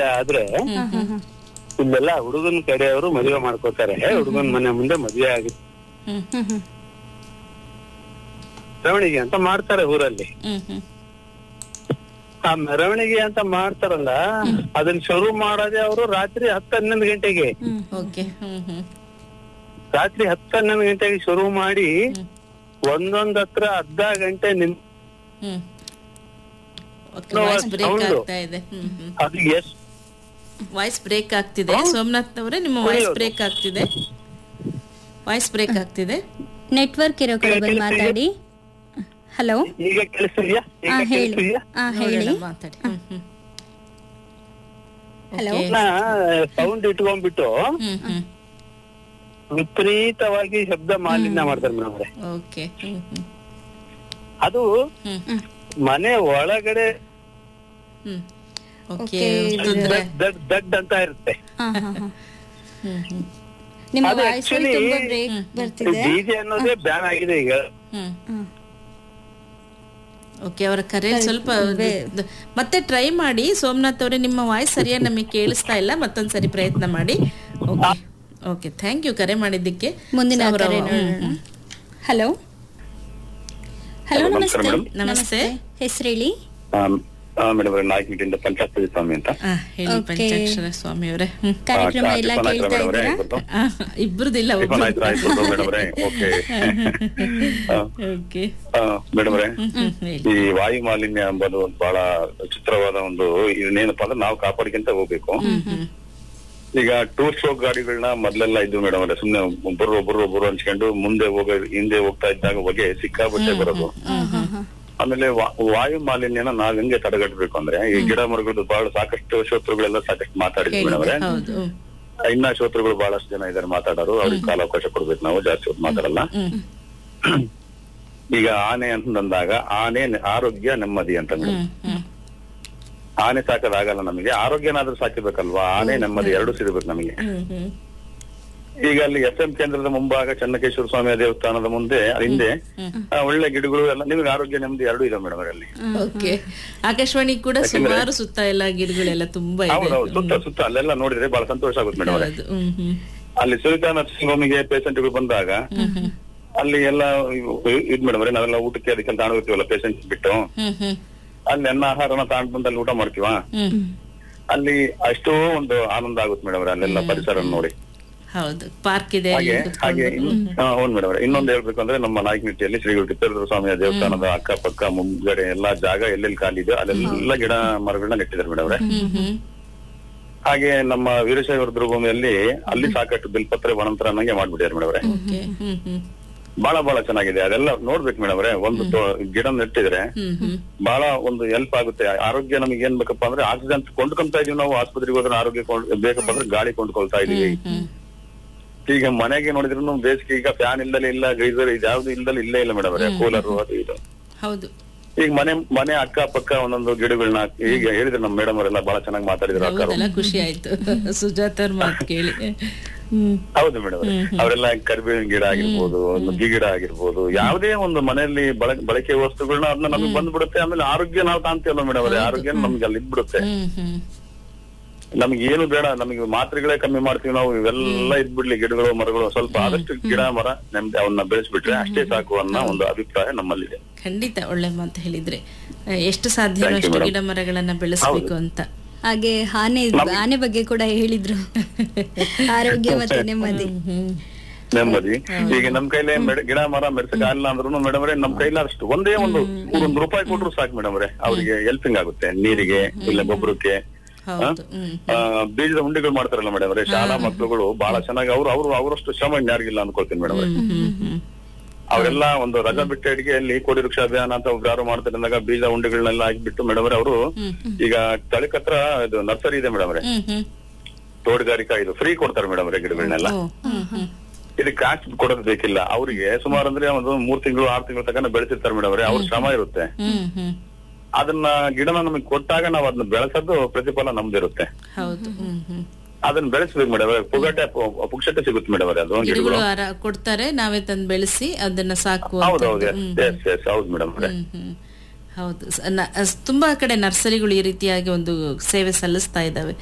ಗಂಟೆ ಆದ್ರೆ ಇಲ್ಲೆಲ್ಲ ಹುಡುಗನ ಕಡೆಯವರು ಮದುವೆ ಮಾಡ್ಕೋತಾರೆ ಹುಡುಗನ ಮನೆ ಮುಂದೆ ಮದುವೆ ಆಗುತ್ತೆ ಹ್ಮ್ ಹ್ಮ್ ಹ್ಮ್ ಮೆರವಣಿಗೆ ಅಂತ ಮಾಡ್ತಾರೆ ಊರಲ್ಲಿ ಹ್ಮ್ ಹ್ಮ್ ಆ ಮೆರವಣಿಗೆ ಅಂತ ಮಾಡ್ತಾರಲ್ಲ ಅದನ್ನ ಶುರು ಮಾಡೋದೇ ಅವರು ರಾತ್ರಿ ಹತ್ತು ಹನ್ನೊಂದು ಗಂಟೆಗೆ ಓಕೆ ಹ್ಮ್ ಹ್ಮ್ ರಾತ್ರಿ ಹತ್ತು ಹನ್ನೊಂದು ಗಂಟೆಗೆ ಶುರು ಮಾಡಿ ಒಂದೊಂದ್ ಹತ್ರ ಅರ್ಧ ಗಂಟೆ ನಿನ್ hmm okay No, voice break sound. ಆಗ್ತಾ ಇದೆ ಹ್ಮ್ ಹ್ಮ್ ಅದು ಎಷ್ಟ್ ವಾಯ್ಸ್ ಬ್ರೇಕ್ ಆಗ್ತಿದೆ ಸೋಮನಾಥ್ ಅವರೇ ನಿಮ್ಮ ವಾಯ್ಸ್ ಬ್ರೇಕ್ ಆಗ್ತಿದೆ ವಾಯ್ಸ್ ಬ್ರೇಕ್ ಆಗ್ತಿದೆ ನೆಟ್ವರ್ಕ್ ಇರೋ ಕಡೆ ಬಂದು ಮಾತಾಡಿ ಹಲೋ ಈಗ ಕೇಳಿಸ್ತಿದ್ಯಾ ಈಗ ಹಾ ಹೇಳಿ ಕೇಳಿಸ್ತಿದ್ಯಾ ಹಾ ಹೇಳಿ ನೋಡೋಣ, ಮಾತಾಡಿ ಹ್ಮ್ ಹ್ಮ್ ಹಲೋ ಸೌಂಡ್ ಇಟ್ಕೊಂಡ್ಬಿಟ್ಟು ಹ್ಮ್ ಹ್ಮ್ ವಿಪರೀತವಾಗಿ ಶಬ್ದ ಮಾಲಿನ್ಯ ಮಾಡ್ತಾರೆ ಮೇಡಮ್ ಅವ್ರೆ ಓಕೆ ಹ್ಮ್ ಹ್ಮ್ ಅದು ಹ್ಮ್ ಮನೆ ಒಳಗಡೆ ಹ್ಮ್ ಓಕೆ Okay, ತೊಂದ್ರೆ ದಡ್ ದಡ್ ದಡ್ ಅಂತ ಇರುತ್ತೆ ಹಾ ಹಾ ಹಾ ಹ್ಮ್ ಹ್ಮ್ ನಿಮ್ಮ ಅದು ವಾಯ್ಸ್ actually- ತುಂಬಾ ಬ್ರೇಕ್ ಬರ್ತಿದೆ ಡಿಜೆ ಅನ್ನೋದೇ ಬ್ಯಾನ್ ಆಗಿದೆ ಈಗ ಹ್ಮ್ ಹ್ಮ್. ಓಕೆ ಅವರ ಕರೆ ಸ್ವಲ್ಪ ದ- ಮತ್ತೆ ಟ್ರೈ ಮಾಡಿ ಸೋಮನಾಥ್ ಅವರೇ ನಿಮ್ಮ ವಾಯ್ಸ್ ಸರಿಯಾಗಿ ನಮಗೆ ಕೇಳಿಸ್ತಾ ಇಲ್ಲ ಮತ್ತೊಂದ್ಸರಿ ಪ್ರಯತ್ನ ಮಾಡಿ ಓಕೆ ಓಕೆ ಥ್ಯಾಂಕ್ ಯು ಕರೆ ಮಾಡಿದ್ದಕ್ಕೆ ಮುಂದಿನ ಅವರ- ಕರೆ ಹ್ಮ್, ನೋಡೋಣ ಹ್ಮ್. ಹಲೋ ಹಲೋ Hello, ನಮಸ್ತೆ ನಮಸ್ಕಾರ madam. ನಮಸ್ತೆ ಹೆಸರು ಹೇಳಿ ಮೇಡಮ್ ನಾಯಕನಿಂದ ಪಂಚಾಯತ್ ಸ್ವಾಮಿ ಅಂತ ಆ, ಹೇಳಿ Okay. ಪಂಚಾಕ್ಷರ ಸ್ವಾಮಿ ಅವರೇ ಹ್ಮ್ ಕಾರ್ಯಕ್ರಮ ಆ, ಎಲ್ಲ ಟಿಫನ್ ಆಯ್ತಾ ಕೇಳ್ತಾ madam ಅವ್ರೆ? ಇದ್ದೀರಾ ಇವತ್ತು? ಆ, ಇಬ್ರದಿಲ್ಲ ಟಿಫನ್ ಆಯ್ತು ಆಯ್ತು ಮೇಡಮ್ ಅವರೇ ಓಕೆ ಓಕೆ ಮೇಡಮ್ ಅವರೇ ಹ್ಮ್ ಹೇಳಿ ಈ ವಾಯು ಮಾಲಿನ್ಯ ಎಂಬುದು ಒಂದು ಬಹಳ ವಿಚಿತ್ರವಾದ ಒಂದು ಇದನ್ನೇನಪ್ಪ ಅಂದ್ರೆ ನಾವು ಕಾಪಾಡ್ಕೊಂತ ಹೋಗ್ಬೇಕು ಹ್ಮ್ ಹ್ಮ್ ಈಗ ಟೂ ಸ್ಟ್ರೋಕ್ ಗಾಡಿಗಳನ್ನ ಮೊದ್ಲೆಲ್ಲ ಇದ್ವು ಮೇಡಮ್ ಅವರೇ ಸುಮ್ನೆ ಒಬ್ಬರು ಒಬ್ಬರು ಒಬ್ಬರು ಹಂಚ್ಕೊಂಡು ಮುಂದೆ ಹೋಗ ಹಿಂದೆ ಹೋಗ್ತಾ ಇದ್ದಾಗ ಹೊಗೆ ಸಿಕ್ಕಾಬಟ್ಟೆ ಬರೋದು ಹಾ ಹಾ ಹಾ ಆಮೇಲೆ ವಾ- ವಾಯು ಮಾಲಿನ್ಯನ ನಾವ್ ಹೆಂಗೆ ತಡೆಗಟ್ಟಬೇಕು ಅಂದ್ರೆ ಈ ಗಿಡ ಮರಗಳದ್ದು ಬಹಳ ಸಾಕಷ್ಟು ಶೋತ್ರಗಳೆಲ್ಲ ಸಾಕಷ್ಟು ಮಾತಾಡಿದ್ವಿ ಮೇಡಮ್ ಅವರೇ ಹೌದು ಹ್ಮ್. ಇನ್ನ ಶ್ರೋತೃಗಳು ಬಹಳಷ್ಟು ಜನ ಇದಾರೆ ಮಾತಾಡೋರು ಅವ್ರಿಗೆ ಕಾಲಾವಕಾಶ ಕೊಡ್ಬೇಕು ನಾವು ಜಾಸ್ತಿ ಹೊತ್ತು ಮಾತಾಡಲ್ಲ ಹ್ಮ್ ಈಗ ಆನೆ ಅಂತಂದಾಗ ಆನೆ ನೆ- ಆರೋಗ್ಯ ನೆಮ್ಮದಿ ಅಂತ ಮೇಡಮ್ ಹ್ಮ್ ಹ್ಮ್ ಆನೆ ಸಾಕೋದಾಗಲ್ಲ ನಮಗೆ ಆರೋಗ್ಯನಾದ್ರೂ ಸಾಕಿಬೇಕಲ್ವಾ ಆನೆ ನೆಮ್ಮದಿ ಎರಡು ಸಿಗಬೇಕು ನಮಗೆ ಹ್ಮ್ ಹ್ಮ್ ಈಗ ಅಲ್ಲಿ ಎಸ್ ಎಂ ಕೇಂದ್ರದ ಮುಂಭಾಗ ಚನ್ನಕೇಶ್ವರ ಸ್ವಾಮಿ ದೇವಸ್ಥಾನದ ಮುಂದೆ ಹಿಂದೆ ಆ, ಒಳ್ಳೆ ಗಿಡಗಳು ಎಲ್ಲ ನಿಮಗೆ ಆರೋಗ್ಯ ನೆಮ್ಮದಿ ಎರಡು ಇದೆ ಮೇಡಮ್ ಅಲ್ಲಿ ಓಕೆ ಆಕಾಶವಾಣಿ ಕೂಡ ಸುಮಾರು ಸುತ್ತ ಎಲ್ಲ ಗಿಡಗಳೆಲ್ಲ ತುಂಬಾ ಇದೆ ಹೌದೌದು ಸುತ್ತ ಸುತ್ತ ಅಲ್ಲೆಲ್ಲ ನೋಡಿದ್ರೆ ಬಹಳ ಸಂತೋಷ ಆಗುತ್ತೆ ಮೇಡಮ್ ಅವರೇ ಹೌದು ಹ್ಮ್ ಹ್ಮ್ ಅಲ್ಲಿ ಸುನಿತಾ ನರ್ಸಿಂಗ್ ಹೋಮಿಗೆ ಪೇಷಂಟ್ಗಳು ಬಂದಾಗ ಅಲ್ಲಿ ಎಲ್ಲ ಇವು- ಇದ್ ಮೇಡಮ್ ಅವರೇ ನಾವೆಲ್ಲ ಊಟಕ್ಕೆ ಅದಕ್ಕೆ ತಾಣೋಗ್ತೀವಲ್ಲ ಪೇಷಂಟ್ ಬಿಟ್ಟು ಹ್ಮ್ ಹ್ಮ್ ಅಲ್ಲಿ ಅನ್ನ ಆಹಾರನ ತಾಂಡ್ ಬಂದು ಅಲ್ಲಿ ಊಟ ಮಾಡ್ತೀವ ಹ್ಮ್ ಅಲ್ಲಿ ಅಷ್ಟೋ ಒಂದು ಆನಂದ ಆಗುತ್ತೆ ಮೇಡಮ್ ಅಲ್ಲೆಲ್ಲ ಪರಿಸರ ನೋಡಿ ಹೌದು ಪಾರ್ಕ್ ಇದೆ ಹಾಗೆ ಅಲ್ಲಿ ಹಾಗೆ ಕುತ್ಕೊಂಡು. ಹಾ, ಹೌದು ಮೇಡಮ್ ಇನ್ನೊಂದು ಹೇಳ್ಬೇಕು ಅಂದ್ರೆ ನಮ್ಮ ನಾಯಕನಿಟ್ಟಿಯಲ್ಲಿ ಶ್ರೀ ಟಿಪ್ಪೇರುದ್ರ ಸ್ವಾಮಿಯ ದೇವಸ್ಥಾನದ ಅಕ್ಕಪಕ್ಕ ಮುಂದ್ಗಡೆ ಎಲ್ಲಾ ಜಾಗ ಎಲ್ಲೆಲ್ಲಿ ಖಾಲಿ ಇದೆ ಅಲ್ಲೆಲ್ಲ ಗಿಡ ಮರಗಳನ್ನ ನೆಟ್ಟಿದ್ದಾರೆ ಮೇಡಮ್ ಅವರೇ ಹ್ಮ್ ಹ್ಮ್ ಹಾಗೆ ನಮ್ಮ ವೀರಶೈವ ರುದ್ರಭೂಮಿಯಲ್ಲಿ ಅಲ್ಲಿ ಸಾಕಷ್ಟು ಬಿಲ್ಪತ್ರೆ ವನಂತರ ಅನ್ನಂಗೆ ಮಾಡ್ಬಿಟ್ಟಿದ್ದಾರೆ ಮೇಡಮ್ ಅವರೇ ಓಕೆ ಹ್ಮ್ ಹ್ಮ್ ಬಹಳ ಬಹಳ ಚೆನ್ನಾಗಿದೆ ಅದೆಲ್ಲ ನೋಡ್ಬೇಕು ಮೇಡಮ್ ಅವರೇ ಒಂದು ತೊ- ಗಿಡ ನೆಟ್ಟಿದ್ರೆ ಹ್ಮ್ ಹ್ಮ್ ಬಹಳ ಒಂದು ಹೆಲ್ಪ್ ಆಗುತ್ತೆ ಆರೋಗ್ಯ ನಮಗೆ ಏನ್ ಬೇಕಪ್ಪ ಅಂದ್ರೆ ಆಕ್ಸಿಜನ್ ಕೊಂಡ್ಕೊಂತಾ ಇದೀವಿ ನಾವು ಆಸ್ಪತ್ರೆಗೆ ಹೋದ್ರೆ ಆರೋಗ್ಯ ಕೊಂಡ್- ಬೇಕಪ್ಪ ಅಂದ್ರೆ ಗಾಳಿ ಕೊಂಡ್ಕೊಳ್ತಾ ಇದೀವಿ ಹ್ಮ್ ಈಗ ಮನೆಗೆ ನೋಡಿದ್ರು ಬೇಸಿಗೆ ಈಗ ಫ್ಯಾನ್ ಇಲ್ಲದೆ ಇಲ್ಲ ಗೀಸರ್ ಇದ್ಯಾವ್ದು ಇಲ್ಲದೆ ಇಲ್ಲೇ ಇಲ್ಲ ಮೇಡಮ್ ಅವರೇ ಕೂಲರ್ ಅದು ಇದು ಹೌದು ಈಗ ಮನೆ ಮನೆ ಅಕ್ಕ ಪಕ್ಕ ಒಂದೊಂದು ಗಿಡಗಳನ್ನ ಈಗ ಹೇಳಿದ್ರು ನಮ್ಮ ಮೇಡಮ್ ಅವರೆಲ್ಲ ಬಹಳ ಚೆನ್ನಾಗಿ ಮಾತಾಡಿದ್ರು ಅಕ್ಕರು ಹೌದಲ್ಲ ಖುಷಿ ಆಯ್ತು ಸುಜಾತ ಅವ್ರ ಮಾತು ಕೇಳಿ ಹ್ಮ್ ಹೌದು ಮೇಡಮ್ ಅವರೆಲ್ಲ ಕರಿಬೇವಿನ ಗಿಡ ಆಗಿರ್ಬೋದು ನುಗ್ಗಿ ಗಿಡ ಆಗಿರ್ಬೋದು ಯಾವುದೇ ಒಂದು ಮನೆಯಲ್ಲಿ ಬಳಕೆ ಬಳಕೆ ವಸ್ತುಗಳನ್ನ ಅದನ್ನ ನಮಗೆ ಬಂದ್ಬಿಡುತ್ತೆ ಆಮೇಲೆ ಆರೋಗ್ಯ ನಾವು ಕಾಣ್ತೀವಲ್ಲ ಮೇಡಮ್ ಅವರೇ ಆರೋಗ್ಯ ನಮ್ಗೆ ಅಲ್ಲಿ ಇದ್ಬಿಡುತ್ತೆ ಹ್ಮ್ ಹ್ಮ್ ನಮ್ಗೆ ಏನು ಬೇಡ ನಮಗೆ ಮಾತ್ರೆಗಳೇ ಕಮ್ಮಿ ಮಾಡ್ತೀವಿ ನಾವು ಇವೆಲ್ಲ ಇದ್ಬಿಡ್ಲಿ ಗಿಡಗಳು ಮರಗಳು ಸ್ವಲ್ಪ ಆದಷ್ಟು ಗಿಡ ಮರ ನೆಮ್ಮದಿ ಅವನ್ನ ಬೆಳೆಸ್ಬಿಟ್ರೆ ಅಷ್ಟೇ ಸಾಕು ಅನ್ನೋ ಒಂದು ಅಭಿಪ್ರಾಯ ನಮ್ಮಲ್ಲಿದೆ ಖಂಡಿತ ಒಳ್ಳೆ ಮಾತು ಹೇಳಿದ್ರೆ ಅಹ್, ಎಷ್ಟು ಸಾಧ್ಯವೋ Thank you, ಅಷ್ಟು madam. ಗಿಡ ಮರಗಳನ್ನ ಬೆಳೆಸಬೇಕು ಅಂತ ಹಾಗೆ ಆನೆ ಆನೆ ಬಗ್ಗೆ ಕೂಡ ಹೇಳಿದ್ರು ಆರೋಗ್ಯ ಮತ್ತೆ ನೆಮ್ಮದಿ ಹ್ಮ್ ನೆಮ್ಮದಿ ಈಗ ನಮ್ ಕೈಲಿ ಮೆಡ- ಗಿಡ ಮರ ಮೆಡ್ಸಕ್ ಆಗಿಲ್ಲ ಅಂದ್ರೂ ಮೇಡಮ್ ಅವರೇ ನಮ್ ಕೈಲಿ ಅಷ್ಟು ಒಂದೇ ಒಂದು ಒಂದು ರೂಪಾಯಿ ಕೊಟ್ರು ಸಾಕು ಮೇಡಮ್ ಅವರೇ ಅವ್ರಿಗೆ ಹೆಲ್ಪಿಂಗ್ ಆಗುತ್ತೆ ನೀರಿಗೆ ಇಲ್ಲ ಗೊಬ್ಬರಕ್ಕೆ ಹೌದು ಹ್ಮ್ ಆ, ಬೀಜದ ಉಂಡೆಗಳು ಮಾಡ್ತಾರಲ್ಲ ಮೇಡಮ್ ಅವರೇ ಶಾಲಾ ಮಕ್ಕಳುಗಳು ಬಹಳ ಚೆನ್ನಾಗಿ ಅವ್ರು ಅವ್ರು ಅವರಷ್ಟು ಶ್ರಮ ಇನ್ಯಾರಿಗಿಲ್ಲ ಅನ್ಕೊಳ್ತೀನಿ ಮೇಡಮ್ ಅವರೇ ಹ್ಮ್ ಹ್ಮ್ ಅವರೆಲ್ಲ ಒಂದು ರಜಾ ಬಿಟ್ಟ ಅಡಿಗೆಯಲ್ಲಿ ಕೋಡಿ ವೃಕ್ಷ ಅಭಿಯಾನ ಅಂತ ಒಬ್ರು ಯಾರು ಮಾಡ್ತಾರೆ ಅಂದಾಗ ಬೀಜ ಉಂಡೆಗಳನ್ನೆಲ್ಲ ಹಾಕಿಬಿಟ್ಟು ಮೇಡಮ್ ಅವರೇ ಅವರು ಈಗ ತಳಿಕ್ ಹತ್ರ ಇದು ನರ್ಸರಿ ಇದೆ ಮೇಡಮ್ ಅವರೇ ಹ್ಮ್ ಹ್ಮ್ ತೋಟಗಾರಿಕಾ ಇದು ಫ್ರೀ ಕೊಡ್ತಾರೆ ಮೇಡಮ್ ಅವರೇ ಗಿಡಗಳನ್ನೆಲ್ಲ ಓ, ಹ್ಮ್ ಹ್ಮ್ ಇದಕ್ಕೆ ಕಾಸ್ಟ್ ಕೊಡೋದು ಬೇಕಿಲ್ಲ ಅವರಿಗೆ ಸುಮಾರು ಅಂದ್ರೆ ಒಂದು ಮೂರ್ ತಿಂಗಳು ಆರು ತಿಂಗಳು ತನಕ ಬೆಳೆಸಿರ್ತಾರೆ ಮೇಡಮ್ ಅವರೇ ಅವ್ರ ಶ್ರಮ ಇರುತ್ತೆ ಹ್ಮ್ ಹ್ಮ್ ಅದನ್ನ ಗಿಡನ ನಮಗೆ ಕೊಟ್ಟಾಗ ನಾವು ಅದನ್ನ ಬೆಳೆಸೋದು ಪ್ರತಿಫಲ ನಮ್ದಿರುತ್ತೆ ಹೌದು ಹ್ಮ್ ಹ್ಮ್ ಅದನ್ನ ಬೆಳೆಸ್ಬೇಕು ಮೇಡಮ್ ಪುಗಟೆ ಪು- ಪುಕ್ಷಟೆ ಸಿಗುತ್ತೆ ಮೇಡಮ್ ಅವರೇ ಅದು ಗಿಡಗಳು ಗಿಡಗಳು ಆರ ಕೊಡ್ತಾರೆ ನಾವೇ ತಂದು ಬೆಳೆಸಿ ಅದನ್ನ ಸಾಕುವ ಹೌದೌದು ಎಸ್ ಎಸ್ ಹೌದು ಮೇಡಮ್ ಅವರೇ ಹ್ಮ್ ಹ್ಮ್ ಹೌದು ಸ- ನ- ಅಸ್- ತುಂಬಾ ಕಡೆ ನರ್ಸರಿಗಳು ಈ ರೀತಿಯಾಗಿ ಒಂದು ಸೇವೆ ಸಲ್ಲಿಸ್ತಾ ಇದ್ದಾವೆ